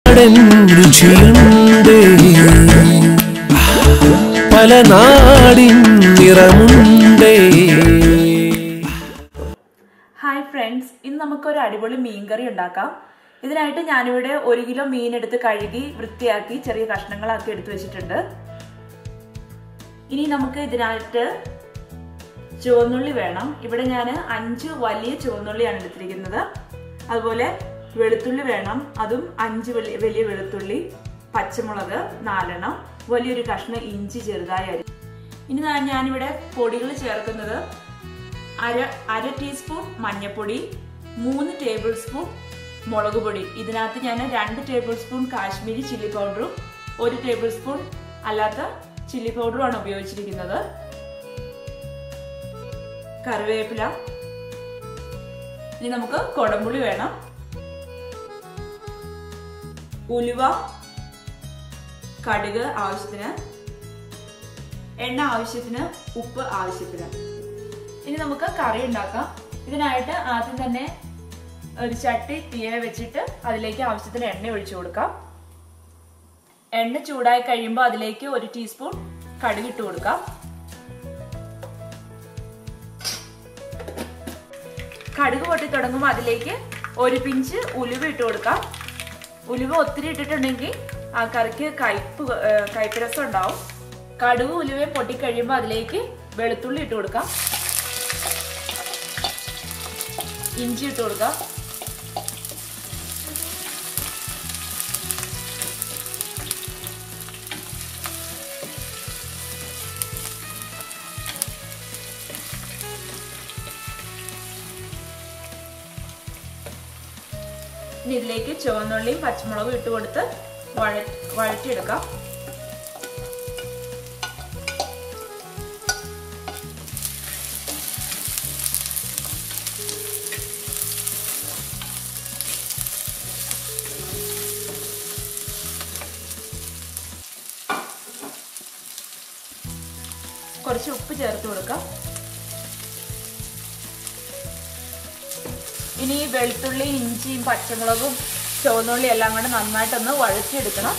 നാടൻ രുചിയുണ്ട് പല നാടിൻ നിറമുണ്ട് ഹായ് ഫ്രണ്ട്സ് ഇന്ന് നമുക്കൊരു അടിപൊളി മീൻകറി ഉണ്ടാക്കാം ഇതിനായിട്ട് ഞാനിവിടെ ഒരു കിലോ മീൻ എടുത്ത് കഴുകി വൃത്തിയാക്കി ചെറിയ കഷ്ണങ്ങളാക്കി എടുത്തു വെച്ചിട്ടുണ്ട് ഇനി നമുക്ക് ഇതിനായിട്ട് ചുവന്നുള്ളി വേണം ഇവിടെ ഞാൻ അഞ്ച് വലിയ ചുവന്നുള്ളിയാണ് എടുത്തിരിക്കുന്നത് അതുപോലെ വെളുത്തുള്ളി വേണം അതും അഞ്ച് വലിയ വലിയ വെളുത്തുള്ളി പച്ചമുളക് നാലെണ്ണം വലിയൊരു കഷ്ണം ഇഞ്ചി ചെറുതായി അരി ഇനി ഞാൻ- ഞാനിവിടെ പൊടികൾ ചേർക്കുന്നത് അര അര ടീസ്പൂൺ മഞ്ഞൾപ്പൊടി മൂന്ന് ടേബിൾ സ്പൂൺ മുളക് പൊടി ഇതിനകത്ത് ഞാൻ രണ്ട് ടേബിൾ സ്പൂൺ കാശ്മീരി ചില്ലി പൗഡറും ഒരു ടേബിൾ സ്പൂൺ അല്ലാത്ത ചില്ലി പൗഡറുമാണ് ഉപയോഗിച്ചിരിക്കുന്നത് കറിവേപ്പില ഇനി നമുക്ക് കൊടമ്പുളി വേണം ഉലുവ കടുക് ആവശ്യത്തിന് എണ്ണ ആവശ്യത്തിന് ഉപ്പ് ആവശ്യത്തിന് ഇനി നമുക്ക് കറി ഉണ്ടാക്കാം ഇതിനായിട്ട് ആദ്യം തന്നെ ഒരു ചട്ടി തീയെ വെച്ചിട്ട് അതിലേക്ക് ആവശ്യത്തിന് എണ്ണ ഒഴിച്ചു കൊടുക്കാം എണ്ണ ചൂടായി കഴിയുമ്പോൾ അതിലേക്ക് ഒരു ടീസ്പൂൺ കടുക് ഇട്ട് കൊടുക്കാം കടുക് പൊട്ടി തുടങ്ങുമ്പോൾ അതിലേക്ക് ഒരു പിഞ്ച് ഉലുവ ഇട്ട് കൊടുക്കാം ഉലുവ ഒത്തിരി ഇട്ടിട്ടുണ്ടെങ്കിൽ ആ കറിക്ക് കയ്പ് ഏഹ് കയ്പ് രസം ഉണ്ടാവും കടുക് ഉലുവയും പൊട്ടിക്കഴിയുമ്പോൾ അതിലേക്ക് വെളുത്തുള്ളി ഇട്ട് കൊടുക്കാം ഇഞ്ചി ഇട്ട് കൊടുക്കാം ഇനി ഇതിലേക്ക് ചുവന്നുള്ളിയും പച്ചമുളകും ഇട്ട് കൊടുത്ത് വഴ വഴറ്റിയെടുക്കാം കുറച്ച് ഉപ്പ് ചേർത്ത് കൊടുക്കാം ഇനി ഈ വെളുത്തുള്ളി ഇഞ്ചിയും പച്ചമുളകും ചുവന്നുള്ളി എല്ലാം കൂടെ നന്നായിട്ടൊന്ന് വഴറ്റിയെടുക്കണം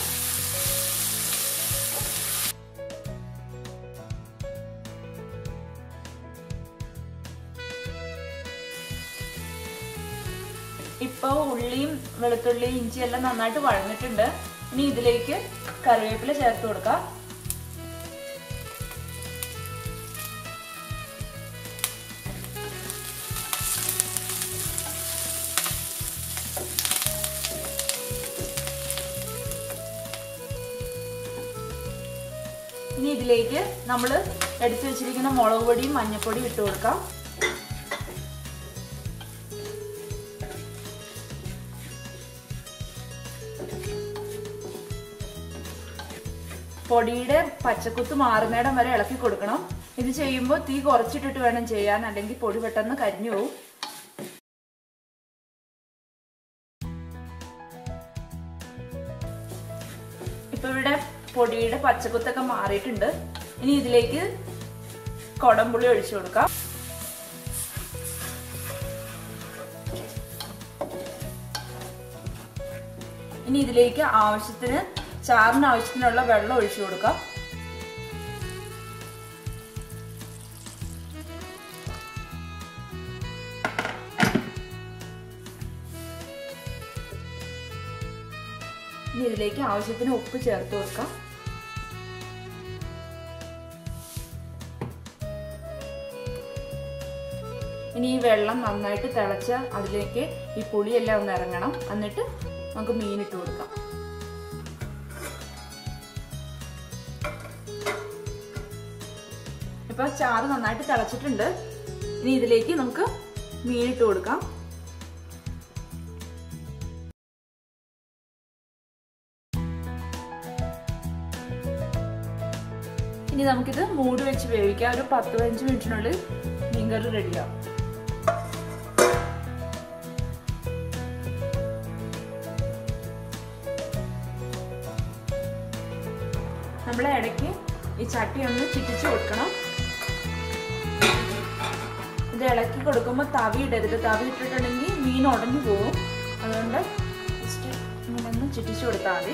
ഇപ്പോൾ ഉള്ളിയും വെളുത്തുള്ളിയും ഇഞ്ചിയും എല്ലാം നന്നായിട്ട് വഴഞ്ഞിട്ടുണ്ട് ഇനി ഇതിലേക്ക് കറിവേപ്പില ചേർത്ത് കൊടുക്കാം ഇനി ഇതിലേക്ക് നമ്മൾ എടുത്തു വെച്ചിരിക്കുന്ന മുളക് പൊടിയും മഞ്ഞൾപ്പൊടിയും ഇട്ട് കൊടുക്കാം പൊടിയുടെ പച്ചക്കുത്ത് മാറുന്നിടം വരെ ഇളക്കി കൊടുക്കണം ഇത് ചെയ്യുമ്പോൾ തീ കുറച്ചിട്ടിട്ട് വേണം ചെയ്യാൻ അല്ലെങ്കിൽ പൊടി പെട്ടെന്ന് കരിഞ്ഞു പോകും ഇപ്പൊ ഇവിടെ പൊടിയുടെ പച്ചക്കുത്തൊക്കെ മാറിയിട്ടുണ്ട് ഇനി ഇതിലേക്ക് കൊടംപുളി ഒഴിച്ചു കൊടുക്കാം ഇനി ഇതിലേക്ക് ആവശ്യത്തിന് ചാറിന് ആവശ്യത്തിനുള്ള വെള്ളം ഒഴിച്ചു കൊടുക്കാം ഇനി ഇതിലേക്ക് ആവശ്യത്തിന് ഉപ്പ് ചേർത്ത് കൊടുക്കാം ഇനി ഈ വെള്ളം നന്നായിട്ട് തിളച്ച് അതിലേക്ക് ഈ പുളിയെല്ലാം ഒന്ന് ഇറങ്ങണം എന്നിട്ട് നമുക്ക് മീൻ ഇട്ട് കൊടുക്കാം ഇപ്പൊ ചാറ് നന്നായിട്ട് തിളച്ചിട്ടുണ്ട് ഇനി ഇതിലേക്ക് നമുക്ക് മീൻ ഇട്ട് കൊടുക്കാം ഇനി നമുക്കിത് മൂടി വെച്ച് വേവിക്കാം ഒരു പത്ത് പതിനഞ്ച് മിനിറ്റിനുള്ളിൽ മീൻകറി റെഡിയാവും നമ്മൾ ഇടയ്ക്ക് ഈ ചട്ടി ഒന്ന് ചിറ്റിച്ച് കൊടുക്കണം ഇത് ഇളക്കി കൊടുക്കുമ്പോൾ തവി ഇടരുത് തവി ഇട്ടിട്ടുണ്ടെങ്കിൽ മീൻ ഉടഞ്ഞു പോകും അതുകൊണ്ട് ജസ്റ്റ് ഇങ്ങനെ ഒന്ന് ചുറ്റിച്ചു കൊടുത്താൽ മതി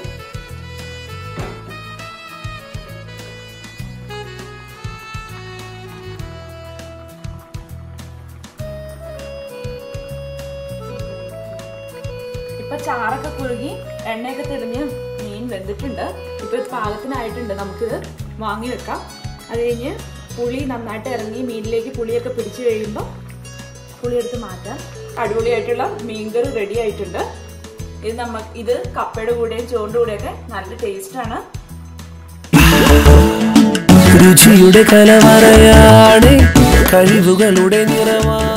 ഇപ്പൊ ചാറൊക്കെ കുറുകി എണ്ണയൊക്കെ തെളിഞ്ഞ് മീൻ വെന്തിട്ടുണ്ട് ഇപ്പൊ ഇത് പാകത്തിനായിട്ടുണ്ട് നമുക്കിത് വാങ്ങി വെക്കാം അത് കഴിഞ്ഞ് പുളി നന്നായിട്ട് ഇറങ്ങി മീനിലേക്ക് പുളിയൊക്കെ പിടിച്ചു കഴിയുമ്പോൾ പുളി എടുത്ത് മാറ്റാം അടിപൊളിയായിട്ടുള്ള മീൻകറി റെഡി ആയിട്ടുണ്ട് ഇത് നമ്മ ഇത് കപ്പയുടെ കൂടെയും ചോറിന്റെ കൂടെയൊക്കെ നല്ല ടേസ്റ്റാണ് രുചിയുടെ കലവറയാണ് കഴിവുകളുടെ നിറമാണ്